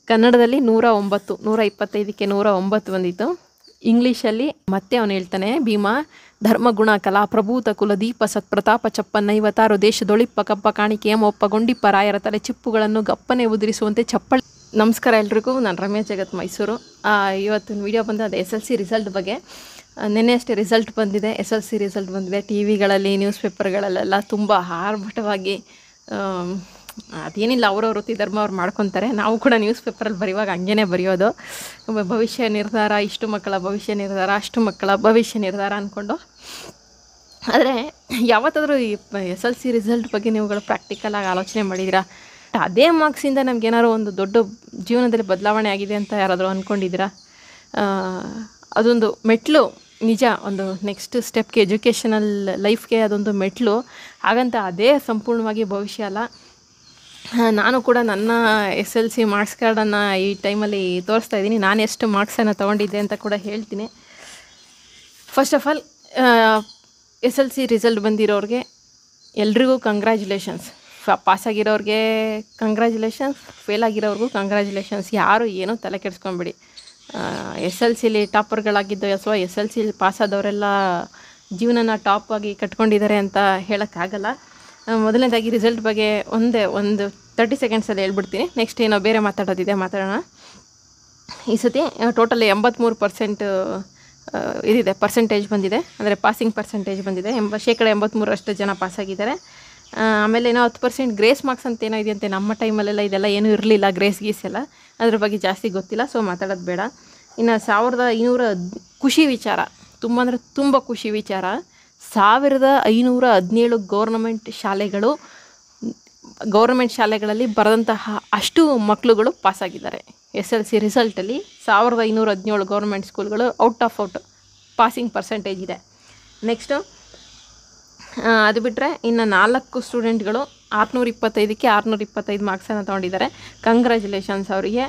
ಕನ್ನಡದಲ್ಲಿ ನೂರ ಒಂಬತ್ತು ನೂರ ಇಪ್ಪತ್ತೈದಕ್ಕೆ ನೂರ ಒಂಬತ್ತು ಬಂದಿತ್ತು ಇಂಗ್ಲೀಷಲ್ಲಿ ಮತ್ತೆ ಅವನು ಹೇಳ್ತಾನೆ ಭೀಮ ಧರ್ಮಗುಣ ಕಲಾ ಪ್ರಭೂತ ಕುಲ ದೀಪ ಸತ್ಪ್ರತಾಪ ಚಪ್ಪನ್ನೈವತಾರು ದೇಶದೊಳಿಪ್ಪ ಕಪ್ಪ ಕಾಣಿಕೆ ಒಪ್ಪ ಗೊಂಡಿಪ್ಪ ರಾಯರ ತಲೆ ಚಿಪ್ಪುಗಳನ್ನು ಗಪ್ಪನೆ ಉದುರಿಸುವಂತೆ ಚಪ್ಪಳಿ ನಮಸ್ಕಾರ ಎಲ್ರಿಗೂ ನಾನು ರಮ್ಯಾ ಜಗತ್ ಮೈಸೂರು ಆ, ಇವತ್ತಿನ ವಿಡಿಯೋ ಬಂದು ಅದು ಎಸ್ ಎಲ್ ಸಿ ರಿಸಲ್ಟ್ ಬಗ್ಗೆ ಆ, ನೆನ್ನೆ ಅಷ್ಟೇ ರಿಸಲ್ಟ್ ಬಂದಿದೆ ಎಸ್ ಎಲ್ ಸಿ ರಿಸಲ್ಟ್ ಬಂದಿದೆ ಟಿ ವಿಗಳಲ್ಲಿ ನ್ಯೂಸ್ ಪೇಪರ್ಗಳಲ್ಲೆಲ್ಲ ತುಂಬ ಆರ್ಭಟವಾಗಿ ಆಮ್, ಅದೇನಿಲ್ಲ ಅವ್ರವ್ರ ವೃತ್ತಿ ಧರ್ಮ ಅವ್ರು ಮಾಡ್ಕೊತಾರೆ ನಾವು ಕೂಡ ನ್ಯೂಸ್ ಪೇಪರಲ್ಲಿ ಬರೆಯುವಾಗ ಹಂಗೇನೆ ಬರೆಯೋದು ಒಬ್ಬ ಭವಿಷ್ಯ ನಿರ್ಧಾರ ಇಷ್ಟು ಮಕ್ಕಳ ಭವಿಷ್ಯ ನಿರ್ಧಾರ ಅಷ್ಟು ಮಕ್ಕಳ ಭವಿಷ್ಯ ನಿರ್ಧಾರ ಅಂದ್ಕೊಂಡು ಆದರೆ ಯಾವತ್ತಾದರೂ ಈ ಎಸ್ ಎಲ್ ಸಿ ರಿಸಲ್ಟ್ ಬಗ್ಗೆ ನೀವುಗಳು ಪ್ರಾಕ್ಟಿಕಲಾಗಿ ಆಲೋಚನೆ ಮಾಡಿದ್ದೀರಾ ಅದೇ ಮಾರ್ಕ್ಸಿಂದ ನಮ್ಗೆ ಏನಾದ್ರು ಒಂದು ದೊಡ್ಡ ಜೀವನದಲ್ಲಿ ಬದಲಾವಣೆ ಆಗಿದೆ ಅಂತ ಯಾರಾದರೂ ಅಂದ್ಕೊಂಡಿದ್ದೀರಾ ಆ, ಅದೊಂದು ಮೆಟ್ಲು ನಿಜ ಒಂದು ನೆಕ್ಸ್ಟ್ ಸ್ಟೆಪ್ಗೆ ಎಜುಕೇಷನಲ್ ಲೈಫ್ಗೆ ಅದೊಂದು ಮೆಟ್ಲು ಹಾಗಂತ ಅದೇ ಸಂಪೂರ್ಣವಾಗಿ ಭವಿಷ್ಯ ಅಲ್ಲ ಆ, ನಾನು ಕೂಡ ನನ್ನ ಎಸ್ ಎಲ್ ಸಿ ಮಾರ್ಕ್ಸ್ ಕಾರ್ಡನ್ನು ಈ ಟೈಮಲ್ಲಿ ತೋರಿಸ್ತಾ ಇದ್ದೀನಿ ನಾನು ಎಷ್ಟು ಮಾರ್ಕ್ಸನ್ನು ತೊಗೊಂಡಿದ್ದೆ ಅಂತ ಕೂಡ ಹೇಳ್ತೀನಿ first of all S L C result ಬಂದಿರೋರಿಗೆ ಎಲ್ರಿಗೂ ಕಂಗ್ರ್ಯಾಚುಲೇಷನ್ಸ್ ಪಾಸಾಗಿರೋರಿಗೆ ಕಂಗ್ರ್ಯಾಚುಲೇಷನ್ಸ್ ಫೇಲ್ ಆಗಿರೋರ್ಗೂ ಕಂಗ್ರ್ಯಾಚುಲೇಷನ್ಸ್ ಯಾರು ಏನೂ ತಲೆ ಕೆಡಿಸ್ಕೊಂಬಿಡಿ ಎಸ್ ಎಲ್ ಸಿಲಿ ಟಾಪರ್ಗಳಾಗಿದ್ದು ಅಥವಾ ಎಸ್ ಎಲ್ ಸಿಲಿ ಪಾಸಾದವರೆಲ್ಲ ಜೀವನನ ಟಾಪ್ ಆಗಿ ಕಟ್ಕೊಂಡಿದ್ದಾರೆ ಅಂತ ಹೇಳೋಕ್ಕಾಗಲ್ಲ ಆ, ಮೊದಲನೇದಾಗಿ ರಿಸಲ್ಟ್ ಬಗ್ಗೆ ಒಂದೇ ಒಂದು ತರ್ಟಿ ಸೆಕೆಂಡ್ಸಲ್ಲಿ ಹೇಳ್ಬಿಡ್ತೀನಿ ನೆಕ್ಸ್ಟ್ ಏನೋ ಬೇರೆ ಮಾತಾಡೋದಿದೆ ಮಾತಾಡೋಣ ಈ ಸತಿ ಟೋಟಲ್ ಎಂಬತ್ತ್ಮೂರು ಪರ್ಸೆಂಟ್ ಇದಿದೆ ಪರ್ಸೆಂಟೇಜ್ ಬಂದಿದೆ ಅಂದರೆ ಪಾಸಿಂಗ್ ಪರ್ಸೆಂಟೇಜ್ ಬಂದಿದೆ ಎಂಬ ಶೇಕಡ ಎಂಬತ್ತ್ಮೂರಷ್ಟು ಜನ ಪಾಸಾಗಿದ್ದಾರೆ ಆ, ಆಮೇಲೆ ಏನೋ ಹತ್ತು ಪರ್ಸೆಂಟ್ ಗ್ರೇಸ್ ಮಾರ್ಕ್ಸ್ ಅಂತ ಏನೋ ಇದೆಯಂತೆ ನಮ್ಮ ಟೈಮಲ್ಲೆಲ್ಲ ಇದೆಲ್ಲ ಏನೂ ಇರಲಿಲ್ಲ ಗ್ರೇಸ್ ಗೀಸ್ ಎಲ್ಲ ಅದ್ರ ಬಗ್ಗೆ ಜಾಸ್ತಿ ಗೊತ್ತಿಲ್ಲ ಸೊ ಮಾತಾಡೋದು ಬೇಡ ಇನ್ನು ಸಾವಿರದ ಐನೂರ ಹದ್ ಖುಷಿ ವಿಚಾರ ತುಂಬ ಅಂದರೆ ತುಂಬ ಖುಷಿ ವಿಚಾರ ಸಾವಿರದ ಐನೂರ ಹದಿನೇಳು ಗೌರ್ನಮೆಂಟ್ ಶಾಲೆಗಳು ಗೌರ್ಮೆಂಟ್ ಶಾಲೆಗಳಲ್ಲಿ ಬರೆದಂತಹ ಅಷ್ಟು ಮಕ್ಕಳುಗಳು ಪಾಸಾಗಿದ್ದಾರೆ ಎಸ್ ಎಲ್ ಸಿ ರಿಸಲ್ಟಲ್ಲಿ ಸಾವಿರದ ಐನೂರ ಹದಿನೇಳು ಗೌರ್ಮೆಂಟ್ ಸ್ಕೂಲ್ಗಳು out of out passing percentage ಇದೆ ನೆಕ್ಸ್ಟು ಅದು ಬಿಟ್ಟರೆ ಇನ್ನು ನಾಲ್ಕು ಸ್ಟೂಡೆಂಟ್ಗಳು ಆರುನೂರ ಇಪ್ಪತ್ತೈದಕ್ಕೆ ಆರುನೂರ ಇಪ್ಪತ್ತೈದು ಮಾರ್ಕ್ಸನ್ನು ತೊಗೊಂಡಿದ್ದಾರೆ ಕಂಗ್ರ್ಯಾಚುಲೇಷನ್ಸ್ ಅವರಿಗೆ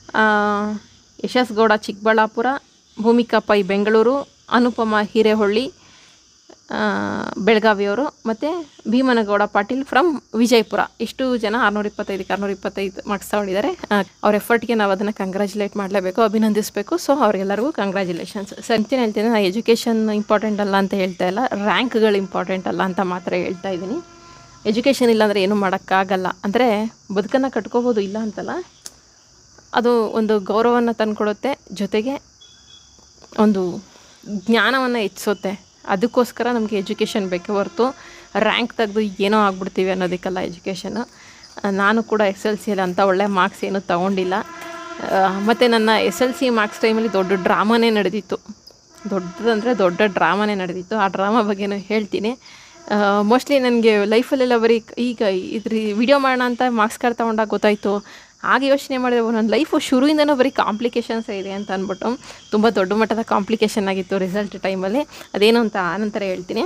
ಯಶಸ್ ಗೌಡ ಚಿಕ್ಕಬಳ್ಳಾಪುರ ಭೂಮಿಕಾ ಪೈ ಬೆಂಗಳೂರು ಅನುಪಮ ಹಿರೇಹೊಳ್ಳಿ ಆ, ಬೆಳಗಾವಿಯವರು ಮತ್ತು ಭೀಮನಗೌಡ ಪಾಟೀಲ್ ಫ್ರಮ್ ವಿಜಯಪುರ ಇಷ್ಟು ಜನ ಆರುನೂರ ಇಪ್ಪತ್ತೈದಕ್ಕೆ ಆರುನೂರ ಇಪ್ಪತ್ತೈದು ಮಾರ್ಕ್ಸ್ ತಗೊಂಡಿದ್ದಾರೆ ಆ, ಅವ್ರ ಎಫರ್ಟ್ಗೆ ನಾವು ಅದನ್ನು ಕಂಗ್ರ್ಯಾಚುಲೇಟ್ ಮಾಡಲೇಬೇಕು ಅಭಿನಂದಿಸಬೇಕು ಸೊ ಅವ್ರಿಗೆಲ್ಲರಿಗೂ ಕಂಗ್ರ್ಯಾಚುಲೇಷನ್ಸ್ ಸಂತೀನಿ ಹೇಳ್ತೀನಿ ನಾನು ಎಜುಕೇಷನ್ ಇಂಪಾರ್ಟೆಂಟ್ ಅಲ್ಲ ಅಂತ ಹೇಳ್ತಾ ಇಲ್ಲ ರ್ಯಾಂಕ್ಗಳು ಇಂಪಾರ್ಟೆಂಟ್ ಅಲ್ಲ ಅಂತ ಮಾತ್ರ ಹೇಳ್ತಾ ಇದ್ದೀನಿ ಎಜುಕೇಷನ್ ಇಲ್ಲಾಂದರೆ ಏನೂ ಮಾಡೋಕ್ಕಾಗಲ್ಲ ಅಂದರೆ ಬದುಕನ್ನು ಕಟ್ಕೋಬೋದು ಇಲ್ಲ ಅಂತಲ್ಲ ಅದು ಒಂದು ಗೌರವವನ್ನು ತಂದುಕೊಡುತ್ತೆ ಜೊತೆಗೆ ಒಂದು ಜ್ಞಾನವನ್ನು ಹೆಚ್ಚಿಸುತ್ತೆ ಅದಕ್ಕೋಸ್ಕರ ನಮಗೆ ಎಜುಕೇಷನ್ ಬೇಕೇ ಹೊರತು ರ್ಯಾಂಕ್ ತೆಗೆದು ಏನೋ ಆಗ್ಬಿಡ್ತೀವಿ ಅನ್ನೋದಕ್ಕೆಲ್ಲ ಎಜುಕೇಷನು ನಾನು ಕೂಡ ಎಸ್ ಎಲ್ ಸಿಯಲ್ಲಿ ಅಂಥ ಒಳ್ಳೆ ಮಾರ್ಕ್ಸ್ ಏನೂ ತಗೊಂಡಿಲ್ಲ ಮತ್ತು ನನ್ನ ಎಸ್ ಎಲ್ ಸಿ ಮಾರ್ಕ್ಸ್ ಟೈಮಲ್ಲಿ ದೊಡ್ಡ ಡ್ರಾಮಾನೇ ನಡೆದಿತ್ತು ದೊಡ್ಡದಂದರೆ ದೊಡ್ಡ ಡ್ರಾಮಾನೇ ನಡೆದಿತ್ತು ಆ ಡ್ರಾಮಾ ಬಗ್ಗೆನೂ ಹೇಳ್ತೀನಿ ಮೋಸ್ಟ್ಲಿ ನನಗೆ ಲೈಫಲ್ಲೆಲ್ಲ ಬರೀ ಈಗ ಇದ್ರ ವಿಡಿಯೋ ಮಾಡೋಣ ಅಂತ ಮಾರ್ಕ್ಸ್ ಕಾರ್ಡ್ ತೊಗೊಂಡಾಗ ಗೊತ್ತಾಯಿತು ಆಗ ಯೋಚನೆ ಮಾಡಿದೆ ಓ, ನನ್ನ ಲೈಫು ಶುರುವಿಂದನೂ ಬರೀ ಕಾಂಪ್ಲಿಕೇಶನ್ಸ್ ಇದೆ ಅಂತ ಅಂದ್ಬಿಟ್ಟು ತುಂಬ ದೊಡ್ಡ ಮಟ್ಟದ ಕಾಂಪ್ಲಿಕೇಶನ್ ಆಗಿತ್ತು ರಿಸಲ್ಟ್ ಟೈಮಲ್ಲಿ ಅದೇನು ಅಂತ ಆನಂತರ ಹೇಳ್ತೀನಿ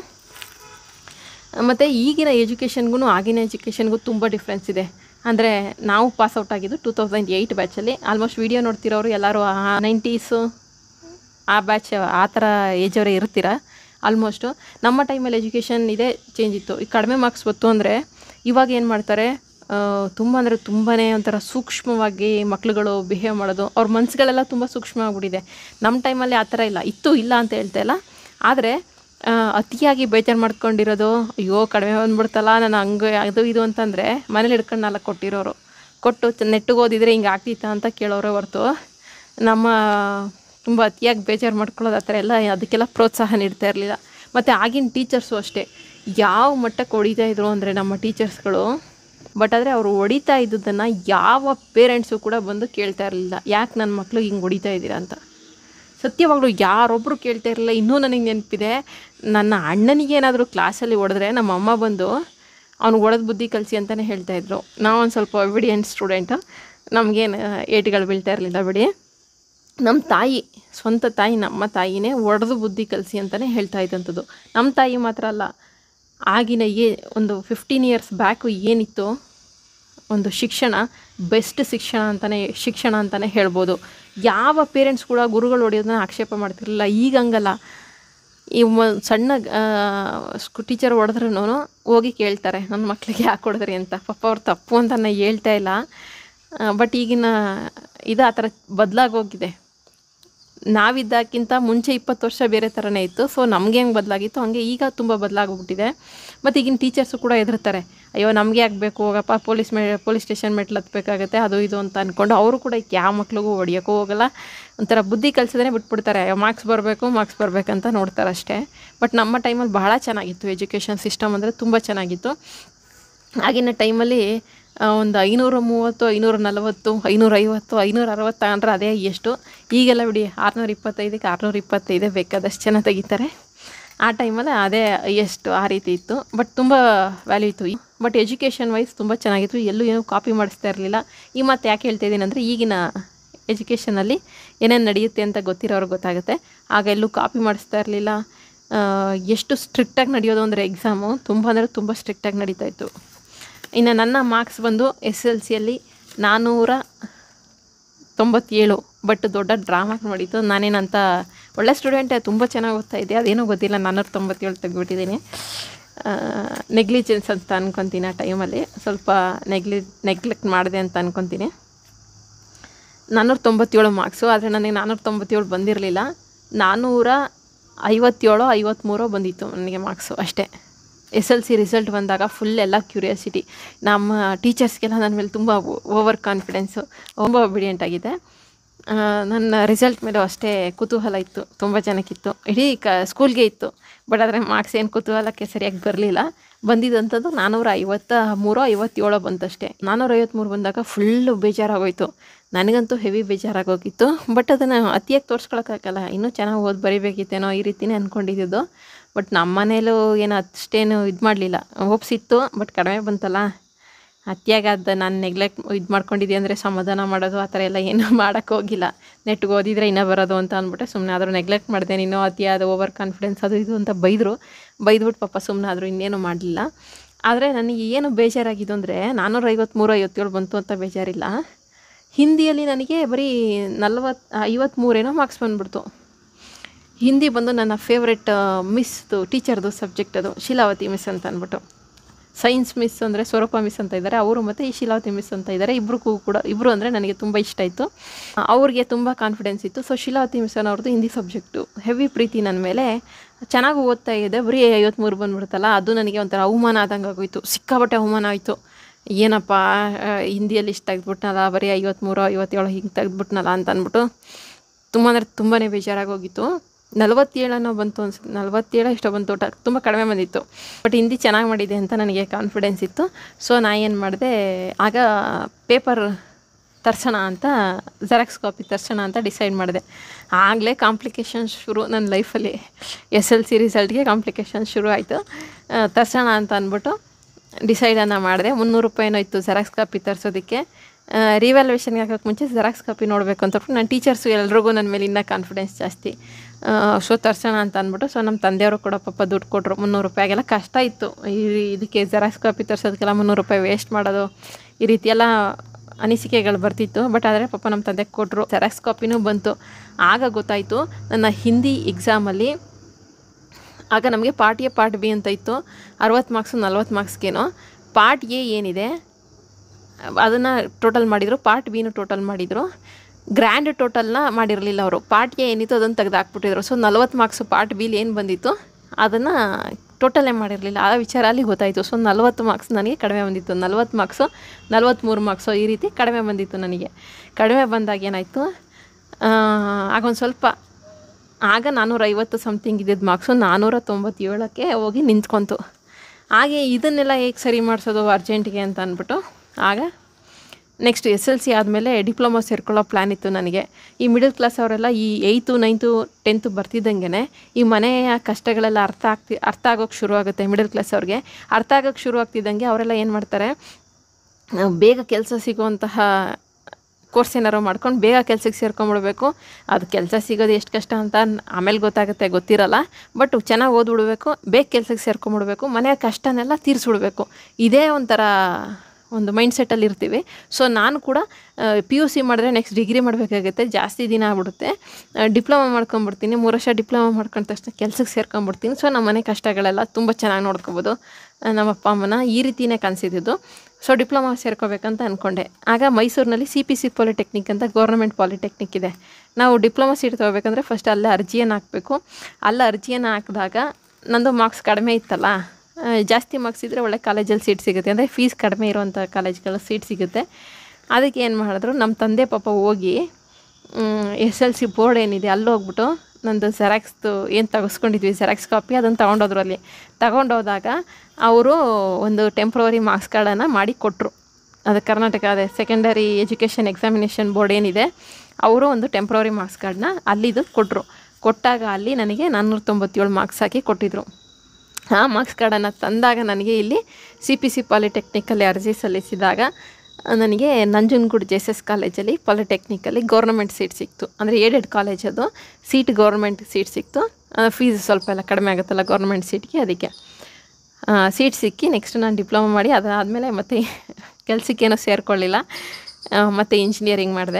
ಮತ್ತು ಈಗಿನ ಎಜುಕೇಷನ್ಗೂ ಆಗಿನ ಎಜುಕೇಷನ್ಗೂ ತುಂಬ ಡಿಫ್ರೆನ್ಸ್ ಇದೆ ಅಂದರೆ ನಾವು ಪಾಸ್ ಔಟ್ ಆಗಿದ್ದು ಟೂ ತೌಸಂಡ್ ಏಯ್ಟ್ ಬ್ಯಾಚಲ್ಲಿ ಆಲ್ಮೋಸ್ಟ್ ವೀಡಿಯೋ ನೋಡ್ತಿರೋರು ಎಲ್ಲರೂ ನೈಂಟೀಸು ಆ ಬ್ಯಾಚ್ ಆ ಥರ ಏಜವರೇ ಇರ್ತೀರ ಆಲ್ಮೋಸ್ಟು ನಮ್ಮ ಟೈಮಲ್ಲಿ ಎಜುಕೇಷನ್ ಇದೆ ಚೇಂಜ್ ಇತ್ತು ಈ ಕಡಿಮೆ ಮಾರ್ಕ್ಸ್ ಬಂತು ಅಂದರೆ ಇವಾಗ ಏನು ಮಾಡ್ತಾರೆ ತುಂಬ ಅಂದರೆ ತುಂಬಾ ಒಂಥರ ಸೂಕ್ಷ್ಮವಾಗಿ ಮಕ್ಳುಗಳು ಬಿಹೇವ್ ಮಾಡೋದು ಅವ್ರ ಮನಸ್ಸುಗಳೆಲ್ಲ ತುಂಬ ಸೂಕ್ಷ್ಮ ಆಗ್ಬಿಟ್ಟಿದೆ ನಮ್ಮ ಟೈಮಲ್ಲಿ ಆ ಥರ ಇಲ್ಲ ಇತ್ತು ಇಲ್ಲ ಅಂತ ಹೇಳ್ತಾ ಇಲ್ಲ ಆದರೆ ಆ, ಅತಿಯಾಗಿ ಬೇಜಾರು ಮಾಡ್ಕೊಂಡಿರೋದು ಅಯ್ಯೋ ಕಡಿಮೆ ಬಂದ್ಬಿಡ್ತಲ್ಲ ನಾನು ಹಂಗೆ ಅದು ಇದು ಅಂತಂದರೆ ಮನೇಲಿ ಹಿಡ್ಕೊಂಡು ನಾಲ್ಕು ಕೊಟ್ಟಿರೋರು ಕೊಟ್ಟು ಚ- ನೆಟ್ಟಿಗೆ ಓದಿದ್ರೆ ಹಿಂಗೆ ಆಗ್ತಿತ್ತಾ ಅಂತ ಕೇಳೋರೆ ಹೊರ್ತು ನಮ್ಮ ತುಂಬ ಅತಿಯಾಗಿ ಬೇಜಾರು ಮಾಡ್ಕೊಳ್ಳೋದು ಆ ಥರ ಎಲ್ಲ ಅದಕ್ಕೆಲ್ಲ ಪ್ರೋತ್ಸಾಹ ನೀಡ್ತಾ ಇರಲಿಲ್ಲ ಮತ್ತು ಆಗಿನ ಟೀಚರ್ಸು ಅಷ್ಟೇ ಯಾವ ಮಟ್ಟಕ್ಕೆ ಹೊಡಿತಾ ಇದ್ರು ಅಂದರೆ ನಮ್ಮ ಟೀಚರ್ಸ್ಗಳು ಬಟ್ ಆದರೆ ಅವರು ಹೊಡಿತಾ ಇದ್ದುದನ್ನು ಯಾವ ಪೇರೆಂಟ್ಸು ಕೂಡ ಬಂದು ಕೇಳ್ತಾ ಇರಲಿಲ್ಲ ಯಾಕೆ ನನ್ನ ಮಕ್ಳಿಗೆ ಹಿಂಗೆ ಹೊಡಿತಾ ಇದ್ದೀರಾ ಅಂತ ಸತ್ಯವಾಗ್ಲೂ ಯಾರೊಬ್ಬರು ಕೇಳ್ತಾ ಇರಲಿಲ್ಲ ಇನ್ನೂ ನನಗೆ ನೆನಪಿದೆ ನನ್ನ ಅಣ್ಣನಿಗೆ ಏನಾದರೂ ಕ್ಲಾಸಲ್ಲಿ ಹೊಡೆದ್ರೆ ನಮ್ಮ ಅಮ್ಮ ಬಂದು ಅವ್ನು ಹೊಡೆದು ಬುದ್ಧಿ ಕಲಿಸಿ ಅಂತಲೇ ಹೇಳ್ತಾಯಿದ್ರು ನಾವೊಂದು ಸ್ವಲ್ಪ ಒಬಿಡಿಯಂಟ್ ಸ್ಟೂಡೆಂಟು ನಮಗೇನು ಏಟ್ಗಳು ಬೀಳ್ತಾ ಇರಲಿಲ್ಲ ಬಿಡಿ ನಮ್ಮ ತಾಯಿ ಸ್ವಂತ ತಾಯಿ ನಮ್ಮ ತಾಯಿನೇ ಒಡೆದು ಬುದ್ಧಿ ಕಲಿಸಿ ಅಂತಲೇ ಹೇಳ್ತಾ ಇದ್ದಂಥದ್ದು ನಮ್ಮ ತಾಯಿ ಮಾತ್ರ ಅಲ್ಲ ಆಗಿನ ಏ ಒಂದು ಫಿಫ್ಟೀನ್ ಇಯರ್ಸ್ ಬ್ಯಾಕು ಏನಿತ್ತು ಒಂದು ಶಿಕ್ಷಣ ಬೆಸ್ಟ್ ಶಿಕ್ಷಣ ಅಂತಲೇ ಶಿಕ್ಷಣ ಅಂತಲೇ ಹೇಳ್ಬೋದು ಯಾವ ಪೇರೆಂಟ್ಸ್ ಕೂಡ ಗುರುಗಳು ಹೊಡೆಯೋದನ್ನ ಆಕ್ಷೇಪ ಮಾಡ್ತಿರಲಿಲ್ಲ ಈಗ ಹಂಗಲ್ಲ ಈ ಮ ಸಣ್ಣ ಟೀಚರ್ ಹೊಡೆದ್ರೂ ಹೋಗಿ ಕೇಳ್ತಾರೆ ನನ್ನ ಮಕ್ಕಳಿಗೆ ಯಾಕೆ ಹೊಡೆದ್ರಿ ಅಂತ ಪಾಪ ಅವ್ರು ತಪ್ಪು ಅಂತ ನಾನು ಹೇಳ್ತಾ ಇಲ್ಲ ಬಟ್ ಈಗಿನ ಇದು ಆ ಥರ ಬದಲಾಗೋಗಿದೆ ನಾವಿದ್ದಕ್ಕಿಂತ ಮುಂಚೆ ಇಪ್ಪತ್ತು ವರ್ಷ ಬೇರೆ ಥರನೇ ಇತ್ತು ಸೊ ನಮಗೆ ಹೆಂಗೆ ಬದಲಾಗಿತ್ತು ಹಾಗೆ ಈಗ ತುಂಬ ಬದಲಾಗೋಗ್ಬಿಟ್ಟಿದೆ ಮತ್ತು ಈಗಿನ ಟೀಚರ್ಸು ಕೂಡ ಹೆದರ್ತಾರೆ ಅಯ್ಯೋ ನಮಗೆ ಆಗಬೇಕು ಹೋಗಪ್ಪ ಪೊಲೀಸ್ ಮೇ ಪೊಲೀಸ್ ಸ್ಟೇಷನ್ ಮೆಟ್ಲು ಹತ್ಬೇಕಾಗತ್ತೆ ಅದು ಇದು ಅಂತ ಅಂದ್ಕೊಂಡು ಅವರು ಕೂಡ ಯಾವ ಮಕ್ಳಿಗೂ ಹೊಡಿಯೋಕ್ಕೂ ಹೋಗಲ್ಲ ಒಂಥರ ಬುದ್ಧಿ ಕಲಿಸಿದ್ರೆ ಬಿಟ್ಬಿಡ್ತಾರೆ ಮಾರ್ಕ್ಸ್ ಬರಬೇಕು ಮಾರ್ಕ್ಸ್ ಬರಬೇಕಂತ ನೋಡ್ತಾರೆ ಅಷ್ಟೇ ಬಟ್ ನಮ್ಮ ಟೈಮಲ್ಲಿ ಬಹಳ ಚೆನ್ನಾಗಿತ್ತು ಎಜುಕೇಷನ್ ಸಿಸ್ಟಮ್ ಅಂದರೆ ತುಂಬ ಚೆನ್ನಾಗಿತ್ತು ಆಗಿನ ಟೈಮಲ್ಲಿ ಒಂದು ಐನೂರ ಮೂವತ್ತು ಐನೂರ ನಲವತ್ತು ಐನೂರ ಐವತ್ತು ಐನೂರ ಅರವತ್ತು ತಗೊಂಡ್ರೆ ಅದೇ ಎಷ್ಟು ಈಗೆಲ್ಲ ಬಿಡಿ ಆರುನೂರ ಇಪ್ಪತ್ತೈದಕ್ಕೆ ಆರುನೂರ ಇಪ್ಪತ್ತೈದೇ ಬೇಕಾದಷ್ಟು ಜನ ತೆಗಿತಾರೆ ಆ ಟೈಮಲ್ಲಿ ಅದೇ ಎಷ್ಟು ಆ ರೀತಿ ಇತ್ತು ಬಟ್ ತುಂಬ ವ್ಯಾಲ್ಯೂ ಇತ್ತು ಬಟ್ ಎಜುಕೇಷನ್ ವೈಸ್ ತುಂಬ ಚೆನ್ನಾಗಿತ್ತು ಎಲ್ಲೂ ಏನೂ ಕಾಪಿ ಮಾಡಿಸ್ತಾ ಇರಲಿಲ್ಲ ಈ ಮಾತು ಯಾಕೆ ಹೇಳ್ತಾ ಇದ್ದೀನಿ ಅಂದರೆ ಈಗಿನ ಎಜುಕೇಷನಲ್ಲಿ ಏನೇನು ನಡೆಯುತ್ತೆ ಅಂತ ಗೊತ್ತಿರೋರ್ಗೆ ಗೊತ್ತಾಗುತ್ತೆ ಆಗ ಎಲ್ಲೂ ಕಾಪಿ ಮಾಡಿಸ್ತಾ ಇರಲಿಲ್ಲ ಎಷ್ಟು ಸ್ಟ್ರಿಕ್ಟಾಗಿ ನಡೆಯೋದು ಅಂದರೆ ಎಕ್ಸಾಮು ತುಂಬ ಅಂದರೆ ತುಂಬ ಸ್ಟ್ರಿಕ್ಟಾಗಿ ನಡೀತಾ ಇತ್ತು ಇನ್ನು ನನ್ನ ಮಾರ್ಕ್ಸ್ ಬಂದು ಎಸ್ ಎಲ್ ಸಿಯಲ್ಲಿ ನಾನ್ನೂರ ತೊಂಬತ್ತೇಳು ಬಟ್ ದೊಡ್ಡ ಡ್ರಾಮಾ ನಡೀತು ನಾನೇನಂತ ಒಳ್ಳೆ ಸ್ಟೂಡೆಂಟೇ ತುಂಬ ಚೆನ್ನಾಗಿ ಓದ್ತಾ ಇದ್ದೆ ಅದೇನೋ ಗೊತ್ತಿಲ್ಲ ನಾನ್ನೂರ ತೊಂಬತ್ತೇಳು ತೆಗೆದ್ಬಿಟ್ಟಿದ್ದೀನಿ ನೆಗ್ಲಿಜೆನ್ಸ್ ಅಂತ ಅನ್ಕೊತೀನಿ ಆ ಟೈಮಲ್ಲಿ ಸ್ವಲ್ಪ ನೆಗ್ಲಿ ನೆಗ್ಲೆಕ್ಟ್ ಮಾಡಿದೆ ಅಂತ ಅನ್ಕೊತೀನಿ ನಾನ್ನೂರ ತೊಂಬತ್ತೇಳು ಮಾರ್ಕ್ಸು ಆದರೆ ನನಗೆ ನಾನ್ನೂರ ತೊಂಬತ್ತೇಳು ಬಂದಿರಲಿಲ್ಲ ನಾನ್ನೂರ ಐವತ್ತೇಳು ಐವತ್ತ್ಮೂರೋ ಬಂದಿತ್ತು ನನಗೆ ಮಾರ್ಕ್ಸು ಅಷ್ಟೇ ಎಸ್ ಎಲ್ ಸಿ ರಿಸಲ್ಟ್ ಬಂದಾಗ ಫುಲ್ ಎಲ್ಲ ಕ್ಯೂರಿಯಾಸಿಟಿ ನಮ್ಮ ಟೀಚರ್ಸ್ಗೆಲ್ಲ ನನ್ನ ಮೇಲೆ ತುಂಬ ಓವರ್ ಕಾನ್ಫಿಡೆನ್ಸು ತುಂಬ ಒಬಿಡಿಯೆಂಟ್ ಆಗಿದೆ ಆ, ನನ್ನ ರಿಸಲ್ಟ್ ಮೇಲೂ ಅಷ್ಟೇ ಕುತೂಹಲ ಇತ್ತು ತುಂಬ ಜನಕ್ಕಿತ್ತು ಇಡೀ ಕ ಸ್ಕೂಲ್ಗೆ ಇತ್ತು ಬಟ್ ಆದರೆ ಮಾರ್ಕ್ಸ್ ಏನು ಕುತೂಹಲಕ್ಕೆ ಸರಿಯಾಗಿ ಬರಲಿಲ್ಲ ಬಂದಿದ್ದಂಥದ್ದು ನಾನ್ನೂರ ಐವತ್ತ ಮೂರೋ ಐವತ್ತೇಳೋ ಬಂತಷ್ಟೇ ನಾನ್ನೂರ ಐವತ್ತ್ಮೂರು ಬಂದಾಗ ಫುಲ್ಲು ಬೇಜಾರಾಗೋಯ್ತು ನನಗಂತೂ ಹೆವಿ ಬೇಜಾರಾಗೋಗಿತ್ತು ಬಟ್ ಅದನ್ನು ಅತಿಯಾಗಿ ತೋರಿಸ್ಕೊಳಕ್ಕಾಗಲ್ಲ ಇನ್ನೂ ಚೆನ್ನಾಗಿ ಓದಿ ಬರಿಬೇಕಿತ್ತೇನೋ ಈ ರೀತಿನೇ ಅಂದ್ಕೊಂಡಿದ್ದು ಬಟ್ ನಮ್ಮ ಮನೇಲೂ ಏನು ಅಷ್ಟೇನು ಇದು ಮಾಡಲಿಲ್ಲ ಹೋಪ್ಸಿತ್ತು ಬಟ್ ಕಡಿಮೆ ಬಂತಲ್ಲ ಅತಿಯಾಗಿ ಅದು ನಾನು ನೆಗ್ಲೆಕ್ಟ್ ಇದು ಮಾಡ್ಕೊಂಡಿದ್ದೆ ಅಂದರೆ ಸಮಾಧಾನ ಮಾಡೋದು ಆ ಥರ ಎಲ್ಲ ಏನೂ ಮಾಡೋಕ್ಕೆ ಹೋಗಿಲ್ಲ ನೆಟ್ಗೆ ಓದಿದ್ರೆ ಇನ್ನೂ ಬರೋದು ಅಂತ ಅಂದ್ಬಿಟ್ಟೆ ಸುಮ್ಮನೆ ಆದರೂ ನೆಗ್ಲೆಕ್ಟ್ ಮಾಡಿದೆ ನೀನು ಅತಿಯಾದ ಓವರ್ ಕಾನ್ಫಿಡೆನ್ಸ್ ಅದು ಇದು ಅಂತ ಬೈದರು ಬೈದ್ಬಿಟ್ಟು ಪಾಪ ಸುಮ್ಮನೆ ಆದರೂ ಇನ್ನೇನು ಮಾಡಲಿಲ್ಲ ಆದರೆ ನನಗೆ ಏನು ಬೇಜಾರಾಗಿದ್ದು ಅಂದರೆ ನಾನ್ನೂರ ಐವತ್ತ್ಮೂರು ಐವತ್ತೇಳು ಬಂತು ಅಂತ ಬೇಜಾರಿಲ್ಲ ಹಿಂದಿಯಲ್ಲಿ ನನಗೆ ಬರೀ ನಲ್ವತ್ತು ಐವತ್ತ್ಮೂರೇನೋ ಮಾರ್ಕ್ಸ್ ಬಂದ್ಬಿಡ್ತು ಹಿಂದಿ ಬಂದು ನನ್ನ ಫೇವ್ರೆಟ್ ಮಿಸ್ದು ಟೀಚರ್ದು ಸಬ್ಜೆಕ್ಟ್ ಅದು ಶೀಲಾವತಿ ಮಿಸ್ ಅಂತ ಅಂದ್ಬಿಟ್ಟು ಸೈನ್ಸ್ ಮಿಸ್ ಅಂದರೆ ಸ್ವರೂಪ ಮಿಸ್ ಅಂತ ಇದ್ದಾರೆ ಅವರು ಮತ್ತು ಈ ಶೀಲಾವತಿ ಮಿಸ್ ಅಂತ ಇದ್ದಾರೆ ಇಬ್ಬರಿಗೂ ಕೂಡ ಇಬ್ಬರು ಅಂದರೆ ನನಗೆ ತುಂಬ ಇಷ್ಟ ಆಯಿತು ಅವ್ರಿಗೆ ತುಂಬ ಕಾನ್ಫಿಡೆನ್ಸ್ ಇತ್ತು ಸೊ ಶೀಲಾವತಿ ಮಿಸ್ ಅನ್ನೋರ್ದು ಹಿಂದಿ ಸಬ್ಜೆಕ್ಟು ಹೆವಿ ಪ್ರೀತಿ ನನ್ನ ಮೇಲೆ ಚೆನ್ನಾಗಿ ಓದ್ತಾ ಇದೆ ಬರೀ ಐವತ್ತ್ಮೂರು ಬಂದ್ಬಿಡ್ತಲ್ಲ ಅದು ನನಗೆ ಒಂಥರ ಅವಮಾನ ಆದಂಗೆ ಆಗೋಯ್ತು ಸಿಕ್ಕಾಪಟ್ಟೆ ಅವಮಾನ ಆಯಿತು ಏನಪ್ಪ ಆ, ಹಿಂದಿಯಲ್ಲಿ ಇಷ್ಟು ತೆಗೆದ್ಬಿಟ್ನಲ್ಲ ಬರೀ ಐವತ್ತ್ಮೂರು ಐವತ್ತೇಳು ಹಿಂಗೆ ತೆಗೆದ್ಬಿಟ್ನಲ್ಲ ಅಂತ ಅಂದ್ಬಿಟ್ಟು ತುಂಬ ಅಂದರೆ ತುಂಬಾ ಬೇಜಾರಾಗೋಗಿತ್ತು ನಲವತ್ತೇಳನೋ ಬಂತು ಅನ್ಸುತ್ತೆ ನಲವತ್ತೇಳು ಎಷ್ಟೋ ಬಂತು ಒಟ್ಟು ತುಂಬ ಕಡಿಮೆ ಬಂದಿತ್ತು ಬಟ್ ಹಿಂದಿ ಚೆನ್ನಾಗಿ ಮಾಡಿದೆ ಅಂತ ನನಗೆ ಕಾನ್ಫಿಡೆನ್ಸ್ ಇತ್ತು ಸೊ ನಾ ಏನು ಮಾಡಿದೆ ಆಗ ಪೇಪರ್ ತರ್ಸೋಣ ಅಂತ ಜೆರಾಕ್ಸ್ ಕಾಪಿ ತರ್ಸೋಣ ಅಂತ ಡಿಸೈಡ್ ಮಾಡಿದೆ ಆಗಲೇ ಕಾಂಪ್ಲಿಕೇಶನ್ಸ್ ಶುರು ನನ್ನ ಲೈಫಲ್ಲಿ ಎಸ್ ಎಲ್ ಸಿ ರಿಸಲ್ಟ್ಗೆ ಕಾಂಪ್ಲಿಕೇಶನ್ಸ್ ಶುರು ಆಯಿತು ತರ್ಸೋಣ ಅಂತ ಅಂದ್ಬಿಟ್ಟು ಡಿಸೈಡನ್ನು ಮಾಡಿದೆ ಮುನ್ನೂರು ರೂಪಾಯಿನೋ ಇತ್ತು ಜೆರಾಕ್ಸ್ ಕಾಪಿ ತರಿಸೋದಕ್ಕೆ ರಿವ್ಯಾಲ್ಯೂಷನ್ಗೆ ಹಾಕೋಕ್ಕೆ ಮುಂಚೆ ಜೆರಾಕ್ಸ್ ಕಾಪಿ ನೋಡಬೇಕು ಅಂತ ಹೇಳ್ಬಿಟ್ಟು ನನ್ನ ಟೀಚರ್ಸು ಎಲ್ರಿಗೂ ನನ್ನ ಮೇಲೆ ಇನ್ನೂ ಕಾನ್ಫಿಡೆನ್ಸ್ ಜಾಸ್ತಿ ಸೊ ತರ್ಸೋಣ ಅಂತ ಅಂದ್ಬಿಟ್ಟು ಸೊ ನಮ್ಮ ತಂದೆಯವರು ಕೂಡ ಪಾಪ ದುಡ್ಡು ಕೊಟ್ಟರು ಮುನ್ನೂರು ರೂಪಾಯಿಗೆಲ್ಲ ಕಷ್ಟ ಇತ್ತು ಈ ಇದಕ್ಕೆ ಜೆರಾಕ್ಸ್ ಕಾಪಿ ತರ್ಸೋದಕ್ಕೆಲ್ಲ ಮುನ್ನೂರು ರೂಪಾಯಿ ವೇಸ್ಟ್ ಮಾಡೋದು ಈ ರೀತಿ ಎಲ್ಲ ಅನಿಸಿಕೆಗಳು ಬರ್ತಿತ್ತು ಬಟ್ ಆದರೆ ಪಾಪ ನಮ್ಮ ತಂದೆ ಕೊಟ್ಟರು ಜೆರಾಕ್ಸ್ ಕಾಪಿನೂ ಬಂತು ಆಗ ಗೊತ್ತಾಯಿತು ನನ್ನ ಹಿಂದಿ ಎಕ್ಸಾಮಲ್ಲಿ ಆಗ ನಮಗೆ ಪಾರ್ಟ್ ಎ ಪಾರ್ಟ್ ಬಿ ಅಂತ ಇತ್ತು ಅರವತ್ತು ಮಾರ್ಕ್ಸು ನಲ್ವತ್ತು ಮಾರ್ಕ್ಸ್ಗೇನೋ ಪಾರ್ಟ್ ಎ ಏನಿದೆ ಅದನ್ನು ಟೋಟಲ್ ಮಾಡಿದರು ಪಾರ್ಟ್ ಬಿನೂ ಟೋಟಲ್ ಮಾಡಿದರು ಗ್ರ್ಯಾಂಡ್ ಟೋಟಲ್ನ ಮಾಡಿರಲಿಲ್ಲ ಅವರು ಪಾರ್ಟ್ ಎ ಏನಿತ್ತು ಅದನ್ನು ತೆಗೆದು ಹಾಕ್ಬಿಟ್ಟಿದ್ರು ಸೊ ನಲ್ವತ್ತು ಮಾರ್ಕ್ಸು ಪಾರ್ಟ್ ಬಿಲಿ ಏನು ಬಂದಿತ್ತು ಅದನ್ನು ಟೋಟಲೇ ಮಾಡಿರಲಿಲ್ಲ ಆ ವಿಚಾರ ಅಲ್ಲಿ ಗೊತ್ತಾಯಿತು ಸೊ ನಲ್ವತ್ತು ಮಾರ್ಕ್ಸ್ ನನಗೆ ಕಡಿಮೆ ಬಂದಿತ್ತು ನಲ್ವತ್ತು ಮಾರ್ಕ್ಸು ನಲ್ವತ್ತ್ಮೂರು ಮಾರ್ಕ್ಸು ಈ ರೀತಿ ಕಡಿಮೆ ಬಂದಿತ್ತು ನನಗೆ ಕಡಿಮೆ ಬಂದಾಗ ಏನಾಯಿತು ಆಗ ಒಂದು ಸ್ವಲ್ಪ ಆಗ ನಾನ್ನೂರ ಐವತ್ತು ಸಮಥಿಂಗ್ ಇದ್ದಿದ್ದು ಮಾರ್ಕ್ಸು ನಾನ್ನೂರ ತೊಂಬತ್ತೇಳಕ್ಕೆ ಹೋಗಿ ನಿಂತ್ಕೊಂತು ಹಾಗೆ ಇದನ್ನೆಲ್ಲ ಹೇಗೆ ಸರಿ ಮಾಡಿಸೋದು ಅರ್ಜೆಂಟಿಗೆ ಅಂತ ಅಂದ್ಬಿಟ್ಟು ಆಗ ನೆಕ್ಸ್ಟ್ ಎಸ್ ಎಲ್ ಸಿ ಆದಮೇಲೆ ಡಿಪ್ಲೊಮಾ ಸೇರ್ಕೊಳ್ಳೋ ಪ್ಲ್ಯಾನ್ ಇತ್ತು ನನಗೆ ಈ ಮಿಡಲ್ ಕ್ಲಾಸ್ ಅವರೆಲ್ಲ ಈ ಏಯ್ತು ನೈನ್ತು ಟೆಂತು ಬರ್ತಿದ್ದಂಗೆ ಈ ಮನೆಯ ಕಷ್ಟಗಳೆಲ್ಲ ಅರ್ಥ ಆಗ್ತಿ ಅರ್ಥ ಆಗೋಕ್ಕೆ ಶುರು ಆಗುತ್ತೆ ಮಿಡಲ್ ಕ್ಲಾಸ್ ಅವ್ರಿಗೆ ಅರ್ಥ ಆಗೋಕ್ಕೆ ಶುರು ಆಗ್ತಿದ್ದಂಗೆ ಅವರೆಲ್ಲ ಏನು ಮಾಡ್ತಾರೆ ಆ, ಬೇಗ ಕೆಲಸ ಸಿಗುವಂತಹ ಕೋರ್ಸ್ ಏನಾರು ಮಾಡ್ಕೊಂಡು ಬೇಗ ಕೆಲಸಕ್ಕೆ ಸೇರ್ಕೊಂಬಿಡ್ಬೇಕು ಅದು ಕೆಲಸ ಸಿಗೋದು ಎಷ್ಟು ಕಷ್ಟ ಅಂತ ಆಮೇಲೆ ಗೊತ್ತಾಗುತ್ತೆ ಗೊತ್ತಿರಲ್ಲ ಬಟ್ ಚೆನ್ನಾಗಿ ಓದ್ಬಿಡ್ಬೇಕು ಬೇಗ ಕೆಲಸಕ್ಕೆ ಸೇರ್ಕೊಂಬಿಡ್ಬೇಕು ಮನೆಯ ಕಷ್ಟನೆಲ್ಲ ತೀರಿಸ್ಬಿಡ್ಬೇಕು ಇದೇ ಒಂಥರ ಒಂದು ಮೈಂಡ್ಸೆಟ್ಟಲ್ಲಿ ಇರ್ತೀವಿ ಸೊ ನಾನು ಕೂಡ ಪಿ ಯು ಸಿ ಮಾಡಿದ್ರೆ ನೆಕ್ಸ್ಟ್ ಡಿಗ್ರಿ ಮಾಡಬೇಕಾಗುತ್ತೆ ಜಾಸ್ತಿ ದಿನ ಆಗ್ಬಿಡುತ್ತೆ ಡಿಪ್ಲೊಮಾ ಮಾಡ್ಕೊಂಬಿಡ್ತೀನಿ ಮೂರು ವರ್ಷ ಡಿಪ್ಲೊಮಾ ಮಾಡ್ಕೊಂಡ ತಕ್ಷಣ ಕೆಲ್ಸಕ್ಕೆ ಸೇರ್ಕೊಂಬಿಡ್ತೀನಿ ಸೊ ನಮ್ಮ ಮನೆ ಕಷ್ಟಗಳೆಲ್ಲ ತುಂಬ ಚೆನ್ನಾಗಿ ನೋಡ್ಕೊಬೋದು ಆ, ನಮ್ಮ ಅಪ್ಪ ಅಮ್ಮನ ಈ ರೀತಿಯೇ ಕನಸಿದ್ದು ಸೊ ಡಿಪ್ಲೊಮಾ ಸೇರ್ಕೋಬೇಕಂತ ಅಂದ್ಕೊಂಡೆ ಆಗ ಮೈಸೂರಿನಲ್ಲಿ ಸಿ ಪಿ ಸಿ ಪಾಲಿಟೆಕ್ನಿಕ್ ಅಂತ ಗೌರ್ಮೆಂಟ್ ಪಾಲಿಟೆಕ್ನಿಕ್ ಇದೆ ನಾವು ಡಿಪ್ಲೊಮಾ ಸೀಟ್ ತೊಗೋಬೇಕಂದ್ರೆ ಫಸ್ಟ್ ಅಲ್ಲೇ ಅರ್ಜಿಯನ್ನು ಹಾಕಬೇಕು ಅಲ್ಲ ಅರ್ಜಿಯನ್ನು ಹಾಕಿದಾಗ ನಂದು ಮಾರ್ಕ್ಸ್ ಕಡಿಮೆ ಇತ್ತಲ್ಲ ಆ, ಜಾಸ್ತಿ ಮಾರ್ಕ್ಸ್ ಇದ್ದರೆ ಒಳ್ಳೆ ಕಾಲೇಜಲ್ಲಿ ಸೀಟ್ ಸಿಗುತ್ತೆ ಅಂದರೆ ಫೀಸ್ ಕಡಿಮೆ ಇರುವಂಥ ಕಾಲೇಜ್ಗಳ ಸೀಟ್ ಸಿಗುತ್ತೆ ಅದಕ್ಕೆ ಏನು ಮಾಡಿದ್ರು ನಮ್ಮ ತಂದೆ ಪಾಪ ಹೋಗಿ ಎಸ್ ಎಲ್ ಸಿ ಬೋರ್ಡ್ ಏನಿದೆ ಅಲ್ಲಿ ಹೋಗ್ಬಿಟ್ಟು ನಂದು ಜೆರಾಕ್ಸ್ದು ಏನು ತೆಗೆಸ್ಕೊಂಡಿದ್ವಿ ಜೆರಾಕ್ಸ್ ಕಾಪಿ ಅದನ್ನು ತೊಗೊಂಡೋದ್ರು ಅಲ್ಲಿ ತಗೊಂಡೋದಾಗ ಅವರು ಒಂದು ಟೆಂಪ್ರವರಿ ಮಾರ್ಕ್ಸ್ ಕಾರ್ಡನ್ನು ಮಾಡಿ ಕೊಟ್ಟರು ಅದು ಕರ್ನಾಟಕ ಅದೇ ಸೆಕೆಂಡರಿ ಎಜುಕೇಷನ್ ಎಕ್ಸಾಮಿನೇಷನ್ ಬೋರ್ಡ್ ಏನಿದೆ ಅವರು ಒಂದು ಟೆಂಪ್ರವರಿ ಮಾರ್ಕ್ಸ್ ಕಾರ್ಡನ್ನ ಅಲ್ಲಿದು ಕೊಟ್ಟರು ಕೊಟ್ಟಾಗ ಅಲ್ಲಿ ನನಗೆ ನಾನ್ನೂರ ತೊಂಬತ್ತೇಳು ಮಾರ್ಕ್ಸ್ ಹಾಕಿ ಕೊಟ್ಟಿದ್ರು ಆ ಮಾರ್ಕ್ಸ್ ಕಾರ್ಡನ್ನು ತಂದಾಗ ನನಗೆ ಇಲ್ಲಿ ಸಿ ಪಿ ಸಿ ಪಾಲಿಟೆಕ್ನಿಕಲ್ಲಿ ಅರ್ಜಿ ಸಲ್ಲಿಸಿದಾಗ ನನಗೆ ನಂಜನಗೂಡು ಜೆ ಎಸ್ ಎಸ್ ಕಾಲೇಜಲ್ಲಿ ಪಾಲಿಟೆಕ್ನಿಕಲ್ಲಿ ಗೌರ್ಮೆಂಟ್ ಸೀಟ್ ಸಿಕ್ತು ಅಂದರೆ ಏಡೆಡ್ ಕಾಲೇಜ್ ಅದು ಸೀಟ್ ಗೌರ್ಮೆಂಟ್ ಸೀಟ್ ಸಿಕ್ತು ಫೀಸ್ ಸ್ವಲ್ಪ ಎಲ್ಲ ಕಡಿಮೆ ಆಗುತ್ತಲ್ಲ ಗೌರ್ಮೆಂಟ್ ಸೀಟ್ಗೆ ಅದಕ್ಕೆ ಸೀಟ್ ಸಿಕ್ಕಿ ನೆಕ್ಸ್ಟ್ ನಾನು ಡಿಪ್ಲೊಮಾ ಮಾಡಿ ಅದಾದಮೇಲೆ ಮತ್ತೆ ಕೆಲಸಕ್ಕೇನೋ ಸೇರಿಕೊಳ್ಳಿಲ್ಲ ಮತ್ತು ಇಂಜಿನಿಯರಿಂಗ್ ಮಾಡಿದೆ